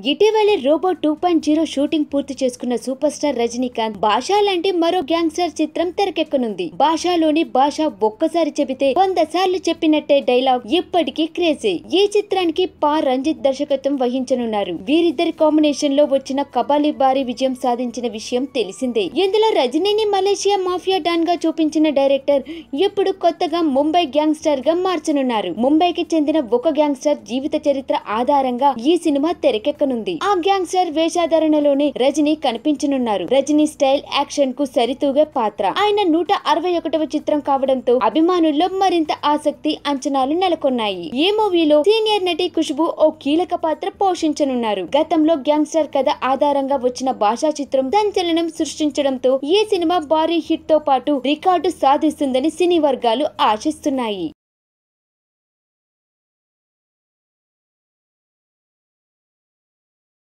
ఇటీవలే Robo two point zero shooting పూర్తి చేసుకున్న సూపర్ స్టార్ రజనీకాంత్ భాషా లాంటి మరో గ్యాంగ్స్టర్ చిత్రం తెరకెక్కనుంది భాషలోని భాష ఒక్కసారి చెబితే వంద సార్లు చెప్పినట్టే డైలాగ్ ఇప్పటికీ క్రేజీ ఈ చిత్రానికి పా రంజిత్ దర్శకత్వం వహించనున్నారు వీరిద్దరి కాంబినేషన్ లో వచ్చిన కబాలి భారీ విజయం సాధించిన విషయం తెలిసిందే ఇందులో రజనీని మలేషియా మాఫియా డాన్ గా చూపించిన డైరెక్టర్ ఇప్పుడు కొత్తగా ముంబై గ్యాంగ్స్టర్ గా మార్చనున్నారు ముంబైకి చెందిన ఒక గ్యాంగ్స్టర్ జీవిత చరిత్ర ఆధారంగా ఈ సినిమా తెరకెక్కనుంది ఆ గ్యాంగ్స్టర్ వేషాధారణలోనే రజనీ కనిపించనున్నారు రజనీ స్టైల్ యాక్షన్ కు సరితూగే పాత్ర ఆయన నూట అరవై ఒకటవ చిత్రం కావడంతో అభిమానుల్లో మరింత ఆసక్తి అంచనాలు నెలకొన్నాయి ఈ మూవీలో సీనియర్ నటి ఖుష్బు ఓ కీలక పాత్ర పోషించనున్నారు గతంలో గ్యాంగ్స్టర్ కథ ఆధారంగా వచ్చిన భాషా చిత్రం సంచలనం సృష్టించడంతో ఈ సినిమా భారీ హిట్ తో పాటు రికార్డు సాధిస్తుందని సినీ వర్గాలు ఆశిస్తున్నాయి